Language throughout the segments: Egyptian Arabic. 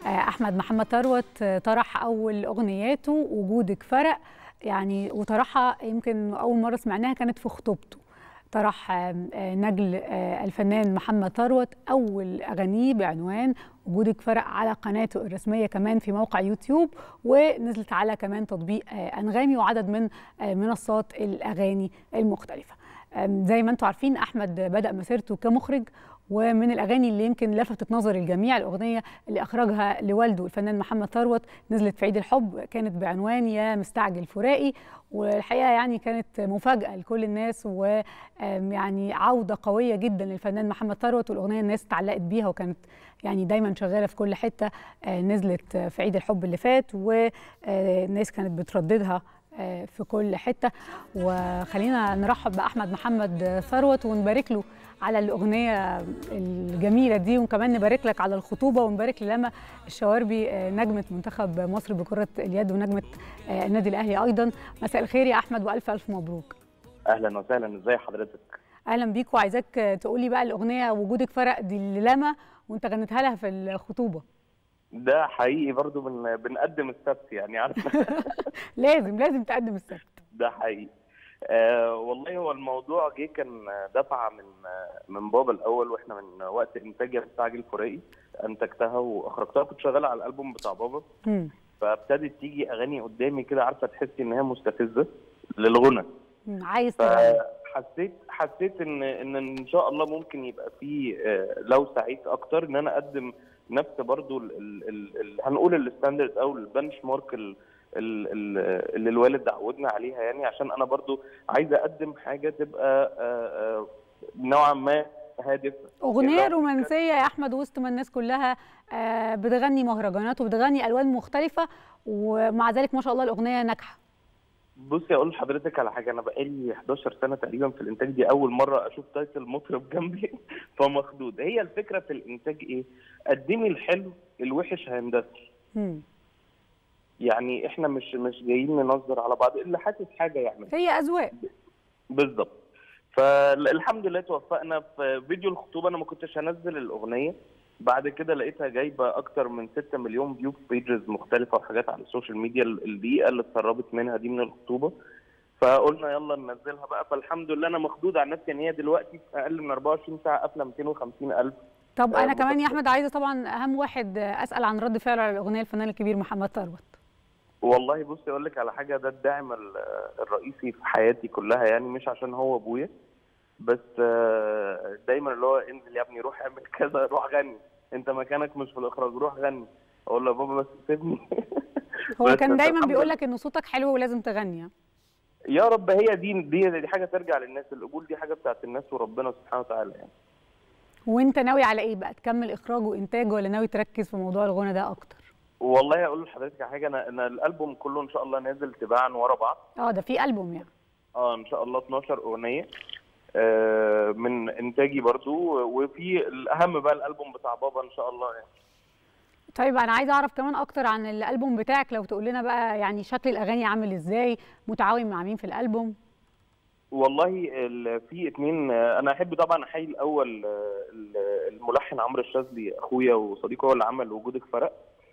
احمد محمد ثروت طرح اول اغنياته وجودك فرق يعني وطرحها يمكن اول مره سمعناها كانت في خطوبته طرح نجل الفنان محمد ثروت اول اغانيه بعنوان وجودك فرق على قناته الرسميه كمان في موقع يوتيوب ونزلت على كمان تطبيق انغامي وعدد من منصات الاغاني المختلفه زي ما انتم عارفين احمد بدا مسيرته كمخرج ومن الاغاني اللي يمكن لفتت نظر الجميع الاغنيه اللي اخرجها لوالده الفنان محمد ثروت نزلت في عيد الحب كانت بعنوان يا مستعجل فراقي والحقيقه يعني كانت مفاجاه لكل الناس ويعني عوده قويه جدا للفنان محمد ثروت والاغنيه الناس اتعلقت بيها وكانت يعني دايما شغاله في كل حته نزلت في عيد الحب اللي فات والناس كانت بترددها في كل حته وخلينا نرحب باحمد محمد ثروت ونبارك له على الاغنيه الجميله دي وكمان نبارك لك على الخطوبه ونبارك للما الشواربي نجمه منتخب مصر بكره اليد ونجمه النادي الاهلي ايضا مساء الخير يا احمد والف الف مبروك اهلا وسهلا ازي حضرتك اهلا بيك وعايزاك تقولي بقى الاغنيه وجودك فرق دي للما وانت غنيتها لها في الخطوبه ده حقيقي برضو بن... بنقدم السبت يعني عارفه لازم لازم تقدم السبت ده حقيقي آه والله هو الموضوع جه كان دفعه من من بابا الاول واحنا من وقت انتاج مستعجل فراقي انتجتها واخرجتها كنت شغاله على الالبوم بتاع بابا م. فابتدت تيجي اغاني قدامي كده عارفه تحسي ان هي مستفزه للغنى عايز فحسيت حسيت ان ان ان شاء الله ممكن يبقى في لو سعيت اكتر ان انا اقدم نفس برضو ال ال ال هنقول الستاندرد او البنش مارك ال اللي الوالد عودنا عليها يعني عشان انا برضو عايز اقدم حاجه تبقى نوعا ما هادف اغنيه رومانسيه يا احمد وسط ما الناس كلها بتغني مهرجانات وبتغني الوان مختلفه ومع ذلك ما شاء الله الاغنيه ناجحه بصي اقول لحضرتك على حاجه انا بقالي 11 سنه تقريبا في الانتاج دي اول مره اشوف تايتل مطرب جنبي فمخدود هي الفكره في الانتاج ايه قدمي الحلو الوحش هيندثر يعني احنا مش مش جايين ننظر على بعض اللي حاسس حاجه يعمل هي اذواق بالظبط فالحمد لله توفقنا في فيديو الخطوبه انا ما كنتش هنزل الاغنيه بعد كده لقيتها جايبه اكتر من 6 مليون فيو في بيجز مختلفه وحاجات على السوشيال ميديا الدقيقه اللي اتسربت منها دي من الخطوبه فقلنا يلا ننزلها بقى فالحمد لله انا مخدود على نفسي ان هي دلوقتي في اقل من 24 ساعه قافله 250 الف طب انا كمان يا احمد عايزه طبعا اهم واحد اسال عن رد فعل على الاغنيه الفنان الكبير محمد ثروت والله بصي اقول لك على حاجه ده الداعم الرئيسي في حياتي كلها يعني مش عشان هو ابويا بس دايما اللي هو انزل يا ابني روح اعمل كذا روح غني انت مكانك مش في الاخراج روح غني اقول له بابا بس سيبني هو كان دايما بيقول لك ان صوتك حلو ولازم تغني يا رب هي دي دي دي حاجه ترجع للناس القبول دي حاجه بتاعت الناس وربنا سبحانه وتعالى يعني وانت ناوي على ايه بقى تكمل اخراج وانتاج ولا ناوي تركز في موضوع الغنى ده اكتر والله اقول لحضرتك على حاجه انا انا الالبوم كله ان شاء الله نازل تباعا ورا بعض اه ده في البوم يعني اه ان شاء الله 12 اغنيه آه من انتاجي برضو وفي الاهم بقى الالبوم بتاع بابا ان شاء الله يعني طيب انا عايزه اعرف كمان اكتر عن الالبوم بتاعك لو تقول لنا بقى يعني شكل الاغاني عامل ازاي متعاون مع مين في الالبوم والله في اتنين انا احب طبعا احيي الاول الملحن عمرو الشاذلي اخويا وصديقي هو اللي عمل وجودك فرق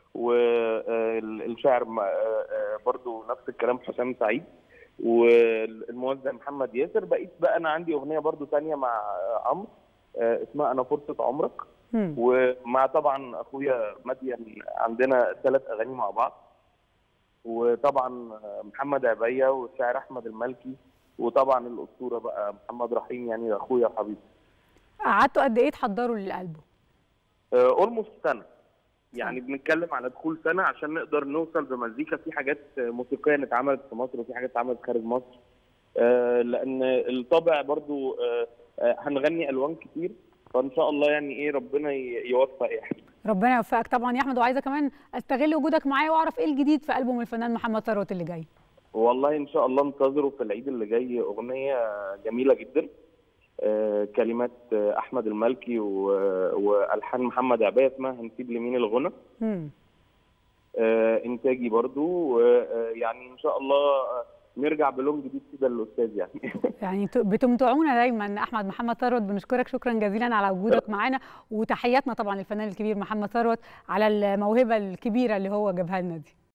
والشاعر برضو نفس الكلام حسام سعيد والموزع محمد ياسر بقيت بقى انا عندي اغنيه برضو ثانيه مع عمرو اسمها انا فرصه عمرك م. ومع طبعا اخويا مدين عندنا ثلاث اغاني مع بعض وطبعا محمد عبيه والشاعر احمد المالكي وطبعا الاسطوره بقى محمد رحيم يعني اخويا وحبيبي قعدتوا قد ايه تحضروا للالبوم؟ اولموست سنه يعني بنتكلم على دخول سنه عشان نقدر نوصل بمزيكا في حاجات موسيقيه اتعملت في مصر وفي حاجات اتعملت خارج مصر آه لان الطابع برضو آه آه هنغني الوان كتير فان شاء الله يعني ايه ربنا يوفق يعني ربنا يوفقك طبعا يا احمد وعايزه كمان استغل وجودك معايا واعرف ايه الجديد في البوم الفنان محمد ثروت اللي جاي والله ان شاء الله انتظروا في العيد اللي جاي اغنيه جميله جدا آه كلمات آه احمد المالكي والحان محمد عبايه اسمها هنسيب لمين الغنى امم آه انتاجي برضو يعني ان شاء الله نرجع بلون جديد كده للاستاذ يعني يعني بتمتعونا دايما احمد محمد ثروت بنشكرك شكرا جزيلا على وجودك معانا وتحياتنا طبعا للفنان الكبير محمد ثروت على الموهبه الكبيره اللي هو جابها لنا دي